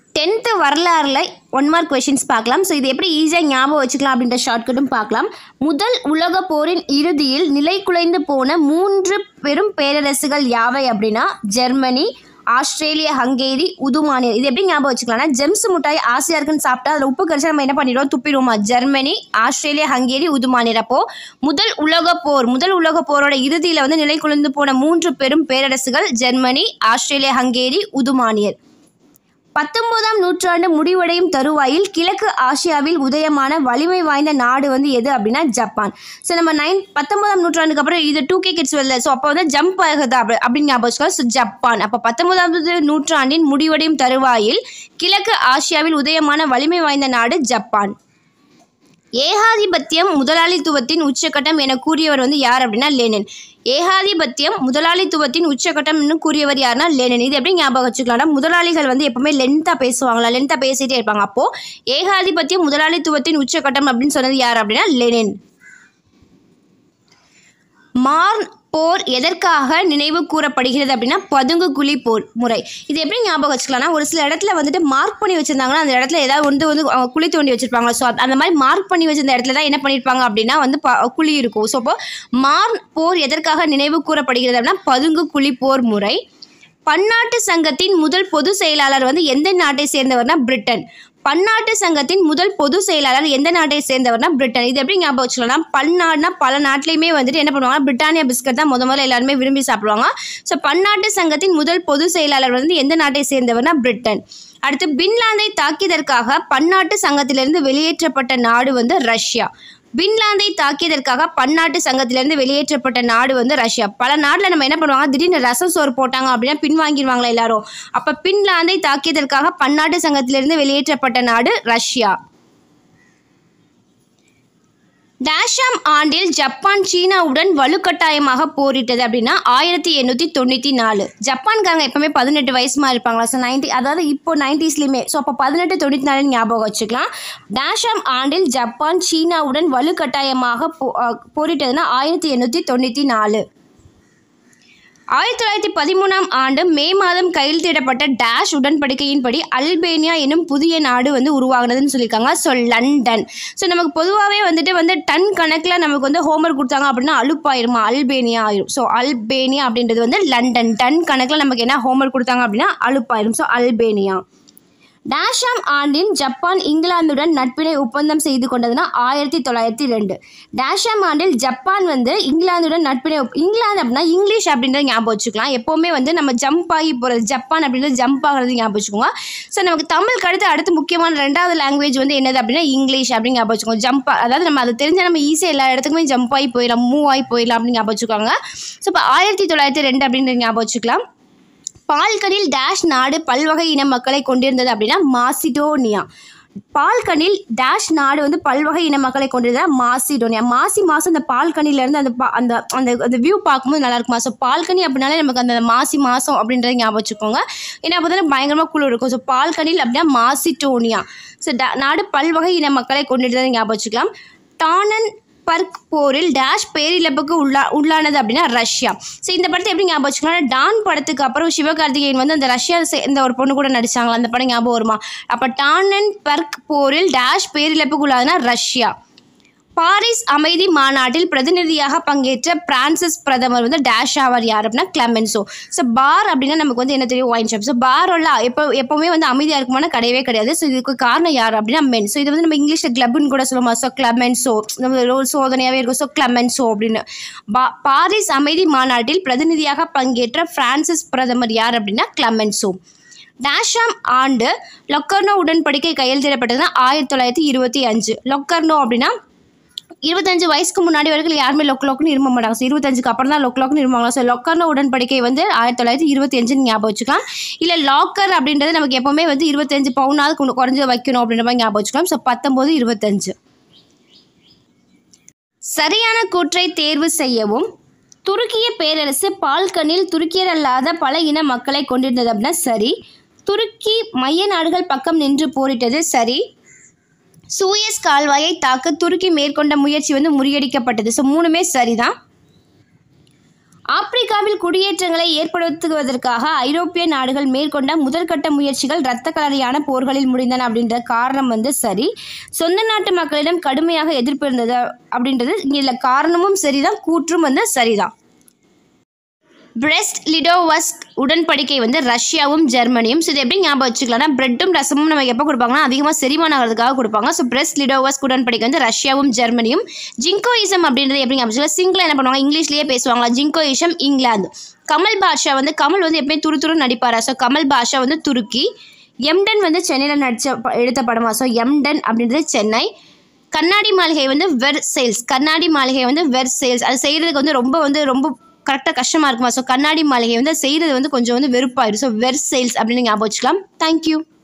tenth வரலாறில் one mark questions பார்க்கலாம் so இது எப்படி ஈஸியாக ஞாபகம் வச்சுக்கலாம் அப்படின்ற ஷார்ட்கட்டும் பார்க்கலாம் முதல் உலகப் போரின் இறுதியில் நிலை குலைந்து போன மூன்று பெரும் பேரரசுகள் யாவை அப்படின்னா ஜெர்மனி ஆஸ்திரேலியா ஹங்கேரி உதுமானியர் இது எப்படி ஞாபகம் வச்சுக்கலாம்னா ஜெம்ஸ் முட்டாய் ஆசையாக இருக்குன்னு சாப்பிட்டா அதில் உப்பு கரிசா நம்ம என்ன பண்ணிடுவோம் துப்பிடுவோமா ஜெர்மனி ஆஸ்திரேலியா ஹங்கேரி உதுமானியர் அப்போ முதல் உலகப் போர் முதல் உலகப் போரோட இறுதியில் வந்து நிலை குலைந்து போன மூன்று பெரும் பேரரசுகள் ஜெர்மனி ஆஸ்திரேலியா ஹங்கேரி உதுமானியர் பத்தொன்பதாம் நூற்றாண்டு முடிவடையும் தருவாயில் கிழக்கு ஆசியாவில் உதயமான வலிமை வாய்ந்த நாடு வந்து எது அப்படின்னா ஜப்பான் ஸோ நம்ம நைன் பத்தொன்பதாம் நூற்றாண்டுக்கு அப்புறம் இது டூ கே கிட்ஸ் வரல ஸோ அப்போ வந்து ஜம்ப் ஆகுது அப்படி அப்படின்னு ஞாபகம் வச்சுக்கோ ஸோ ஜப்பான் அப்போ பத்தொன்பதாவது நூற்றாண்டின் முடிவடையும் தருவாயில் கிழக்கு ஆசியாவில் உதயமான வலிமை வாய்ந்த நாடு ஜப்பான் ஏகாதிபத்தியம் முதலாளித்துவத்தின் உச்சக்கட்டம் என கூறியவர் வந்து யார் அப்படின்னா லேனின் ஏகாதிபத்தியம் முதலாளித்துவத்தின் உச்சக்கட்டம்னு கூறியவர் யாருன்னா லேனின் இது எப்படி ஞாபகம் வச்சுக்கலாம்னா முதலாளிகள் வந்து எப்பவுமே லென்த்தாக பேசுவாங்களா லென்த்தாக பேசிட்டே இருப்பாங்க அப்போ ஏகாதிபத்தியம் முதலாளித்துவத்தின் உச்சக்கட்டம் அப்படின்னு சொன்னது யார் அப்படின்னா லெனின் மார்ன் போர் எதற்காக நினைவு கூறப்படுகிறது அப்படின்னா பதுங்கு குழி போர் முறை இது எப்படி ஞாபகம் வச்சுக்கலாம்னா ஒரு சில இடத்துல வந்துட்டு மார்க் பண்ணி வச்சிருந்தாங்கன்னா அந்த இடத்துல ஏதாவது வந்து வந்து அவங்க குழி தோண்டி வச்சிருப்பாங்க ஸோ அந்த மாதிரி மார்க் பண்ணி வச்சிருந்த இடத்துல தான் என்ன பண்ணியிருப்பாங்க அப்படின்னா வந்து ப குழி இருக்கும் ஸோ அப்போ மார்ன் போர் எதற்காக நினைவு கூறப்படுகிறது அப்படின்னா பதுங்கு குழி போர் முறை பன்னாட்டு சங்கத்தின் முதல் பொது செயலாளர் வந்து எந்த நாட்டை சேர்ந்தவர்னா பிரிட்டன் பன்னாட்டு சங்கத்தின் முதல் பொது செயலாளர் எந்த நாட்டை சேர்ந்தவர்னா பிரிட்டன் இது எப்படி ஞாபகம் வச்சுக்கலாம் பன்னாடுனா பல நாட்டிலையுமே வந்துட்டு என்ன பண்ணுவாங்க பிரிட்டானியா பிஸ்கட் தான் முத முதல்ல எல்லாருமே விரும்பி சாப்பிடுவாங்க ஸோ பன்னாட்டு சங்கத்தின் முதல் பொது செயலாளர் வந்து எந்த நாட்டை சேர்ந்தவர்னா பிரிட்டன் அடுத்து பின்லாந்தை தாக்கியதற்காக பன்னாட்டு சங்கத்திலிருந்து வெளியேற்றப்பட்ட நாடு வந்து ரஷ்யா பின்லாந்தை தாக்கியதற்காக பன்னாட்டு சங்கத்திலிருந்து வெளியேற்றப்பட்ட நாடு வந்து ரஷ்யா பல நாட்டில் நம்ம என்ன பண்ணுவாங்க திடீர்னு ரசம் சோறு போட்டாங்க அப்படின்னா பின்வாங்கிடுவாங்களா எல்லாரும் அப்போ பின்லாந்தை தாக்கியதற்காக பன்னாட்டு சங்கத்திலிருந்து வெளியேற்றப்பட்ட நாடு ரஷ்யா டேஷாம் ஆண்டில் ஜப்பான் சீனாவுடன் வலுக்கட்டாயமாக போரிட்டது அப்படின்னா ஆயிரத்தி எண்ணூற்றி தொண்ணூற்றி நாலு ஜப்பான்காரங்க எப்பவுமே பதினெட்டு வயசுமா இருப்பாங்களா ஸோ நைன்டி அதாவது இப்போ நைன்டிஸ்லேயுமே ஸோ அப்போ பதினெட்டு தொண்ணூற்றி நாலு ஞாபகம் வச்சுக்கலாம் டேஷாம் ஆண்டில் ஜப்பான் சீனாவுடன் வலுக்கட்டாயமாக போ அஹ் போரிட்டதுன்னா ஆயிரத்தி எண்ணூற்றி தொண்ணூற்றி நாலு ஆயிரத்தி தொள்ளாயிரத்தி பதிமூணாம் ஆண்டு மே மாதம் கையெழுத்திடப்பட்ட டேஷ் உடன்படிக்கையின்படி அல்பேனியா என்னும் புதிய நாடு வந்து உருவாகுனதுன்னு சொல்லியிருக்காங்க ஸோ லண்டன் ஸோ நமக்கு பொதுவாகவே வந்துட்டு வந்து டன் கணக்கில் நமக்கு வந்து ஹோம்ஒர்க் கொடுத்தாங்க அப்படின்னா அலுப்பாயிருமா அல்பேனியா ஆயிரும் ஸோ அல்பேனியா அப்படின்றது வந்து லண்டன் டன் கணக்கில் நமக்கு என்ன ஹோம்ஒர்க் கொடுத்தாங்க அப்படின்னா அலுப்பாயிரும் ஸோ அல்பேனியா டேஷாம் ஆண்டின் ஜப்பான் இங்கிலாந்துடன் நட்பினை ஒப்பந்தம் செய்து கொண்டதுன்னா ஆயிரத்தி தொள்ளாயிரத்தி ரெண்டு டேஷாம் ஆண்டில் ஜப்பான் வந்து இங்கிலாந்துடன் நட்பினை ஒப்- இங்கிலாந்து அப்படின்னா இங்கிலீஷ் அப்படின்றத ஞாபகம் வச்சுக்கலாம் எப்போவுமே வந்து நம்ம ஜம்ப் ஆகி போகிறது ஜப்பான் அப்படின்றது ஜம்ப் ஆகிறது ஞாபகம் வச்சுக்கோங்க ஸோ நமக்கு தமிழுக்கு அடுத்து அடுத்து முக்கியமான ரெண்டாவது லாங்குவேஜ் வந்து என்னது அப்படின்னா இங்கிலீஷ் அப்படின்னு ஞாபகம் வச்சுக்கோங்க ஜம்ப் அதாவது நம்ம அது தெரிஞ்ச நம்ம ஈஸியாக எல்லா இடத்துக்குமே ஜம்ப் ஆகி போயிடலாம் மூவ் ஆகி போயிடலாம் அப்படின்னு ஞாபகம் வச்சுக்கோங்க ஸோ இப்போ ஆயிரத்தி தொள்ளாயிரத்தி ரெண்டு அப்படின்றது ஞாபகம் வச்சுக்கலாம் பால்கனில் டேஷ் நாடு பல்வகை இன மக்களை கொண்டிருந்தது அப்படின்னா மாசிடோனியா பால்கனில் டேஷ் நாடு வந்து பல்வகை இன மக்களை கொண்டிருந்தது மாசிடோனியா மாசி மாதம் அந்த பால்கனில இருந்து அந்த பா- அந்த அந்த அந்த வியூ பார்க்கும்போது நல்லா இருக்குமா ஸோ பால்கனி அப்படின்னாலே நமக்கு அந்த மாசி மாதம் அப்படின்றத ஞாபகம் வச்சுக்கோங்க ஏன்னா அப்போ தானே பயங்கரமாக குளிர் இருக்கும் ஸோ பால்கனில் அப்படின்னா மாசிடோனியா ஸோ நாடு பல்வகை இன மக்களை கொண்டிருந்ததை ஞாபகம் வச்சுக்கலாம் டானன் பர்க் போரில் டேஷ் பேரிழப்புக்கு உள்ளா உள்ளானது அப்படின்னா ரஷ்யா ஸோ இந்த படத்தை எப்படி ஞாபகம் வச்சுக்கலாம் டான் படத்துக்கு அப்புறம் சிவகார்த்திகேயன் வந்து அந்த ரஷ்யா சேர்ந்த ஒரு பொண்ணு கூட நடிச்சாங்களா அந்த படம் ஞாபகம் வருமா அப்போ டானன் பர்க் போரில் டேஷ் பேரிழப்புக்கு உள்ளாதுன்னா ரஷ்யா பாரிஸ் அமைதி மாநாட்டில் பிரதிநிதியாக பங்கேற்ற பிரான்சிஸ் பிரதமர் வந்து டேஷ் ஆவார் யார் அப்படின்னா கிளமென்சோ ஸோ பார் அப்படின்னா நமக்கு வந்து என்ன தெரியும் ஒயின் ஷாப் ஸோ பாரோல எப்போ எப்போவுமே வந்து அமைதியாக இருக்குமான கிடையவே கிடையாது ஸோ இதுக்கு காரணம் யார் அப்படின்னா மென் ஸோ இது வந்து நம்ம இங்கிலீஷில் கிளப்னு கூட சொல்லுவோம் ஸோ கிளமென்சோ நம்ம ஒரு சோதனையாகவே இருக்கும் ஸோ கிளமென்சோ அப்படின்னு பா பாரிஸ் அமைதி மாநாட்டில் பிரதிநிதியாக பங்கேற்ற பிரான்சிஸ் பிரதமர் யார் அப்படின்னா கிளமென்சோ டேஷாம் ஆண்டு லொக்கர்னோ உடன்படிக்கை கையெழுத்திடப்பட்டதுன்னா ஆயிரத்தி தொள்ளாயிரத்தி இருபத்தி அஞ்சு லொக்கர்னோ அப்படின்னா இருபத்தஞ்சு வயசுக்கு முன்னாடி வரைக்கும் யாருமே லொக் லொக்னு இரும்ப மாட்டாங்க ஸோ இருபத்தஞ்சுக்கு அப்புறம் தான் லொக் லொக்னு இருப்பாங்க ஸோ லொக்கர்னு உடன்படிக்கை வந்து ஆயிரத்தி தொள்ளாயிரத்தி இருபத்தி அஞ்சுன்னு ஞாபகம் வச்சுக்கலாம் இல்லை லாக்கர் அப்படின்றது நமக்கு எப்போவுமே வந்து இருபத்தஞ்சு பவுனாவது கொண்டு குறைஞ்சு வைக்கணும் அப்படின்ற மாதிரி ஞாபகம் வச்சுக்கலாம் ஸோ பத்தொம்போது இருபத்தஞ்சு சரியான கூற்றை தேர்வு செய்யவும் துருக்கிய பேரரசு பால்கனில் துருக்கியர் அல்லாத பல இன மக்களை கொண்டிருந்தது அப்படின்னா சரி துருக்கி மைய நாடுகள் பக்கம் நின்று போரிட்டது சரி சூயஸ் கால்வாயை தாக்க துருக்கி மேற்கொண்ட முயற்சி வந்து முறியடிக்கப்பட்டது ஸோ மூணுமே சரிதான் ஆப்பிரிக்காவில் குடியேற்றங்களை ஏற்படுத்துவதற்காக ஐரோப்பிய நாடுகள் மேற்கொண்ட முதற்கட்ட முயற்சிகள் இரத்த கலரியான போர்களில் முடிந்தன அப்படின்ற காரணம் வந்து சரி சொந்த நாட்டு மக்களிடம் கடுமையாக எதிர்ப்பு இருந்தது அப்படின்றது இதில் காரணமும் சரிதான் கூற்றும் வந்து சரிதான் பிரெஸ்ட் லிடோவஸ்க் உடன்படிக்கை வந்து ரஷ்யாவும் ஜெர்மனியும் ஸோ இது எப்படி ஞாபகம் வச்சுக்கலாம்னா பிரெட்டும் ரசமும் நமக்கு எப்போ கொடுப்பாங்கன்னா அதிகமாக செரிமானம் ஆகிறதுக்காக கொடுப்பாங்க ஸோ பிரெஸ்ட் லிடோவஸ்க் உடன்படிக்கை வந்து ரஷ்யாவும் ஜெர்மனியும் ஜிங்கோயிசம் அப்படின்றது எப்படி ஞாபகம் வச்சுக்கலாம் சிங்கில் என்ன பண்ணுவாங்க இங்கிலீஷ்லேயே பேசுவாங்களா ஜிங்கோயிசம் இங்கிலாந்து கமல் பாஷா வந்து கமல் வந்து எப்பயும் துரு துரு நடிப்பாரா ஸோ கமல் பாஷா வந்து துருக்கி எம்டன் வந்து சென்னையில் நடித்த ப- எடுத்த படமா ஸோ எம்டன் அப்படின்றது சென்னை கண்ணாடி மாளிகை வந்து வெர் சேல்ஸ் கண்ணாடி மாளிகை வந்து வெர் சேல்ஸ் அது செய்கிறதுக்கு வந்து ரொம்ப வந்து ரொம்ப கரெக்டாக கஷ்டமாக இருக்குமா ஸோ கண்ணாடி மாளிகை வந்து செய்கிறது வந்து கொஞ்சம் வந்து வெறுப்பாயிடும் ஸோ வெர் சேல்ஸ் அப்படின்னு ஞாபகம் வச்சுக்கலாம் தேங்க்யூ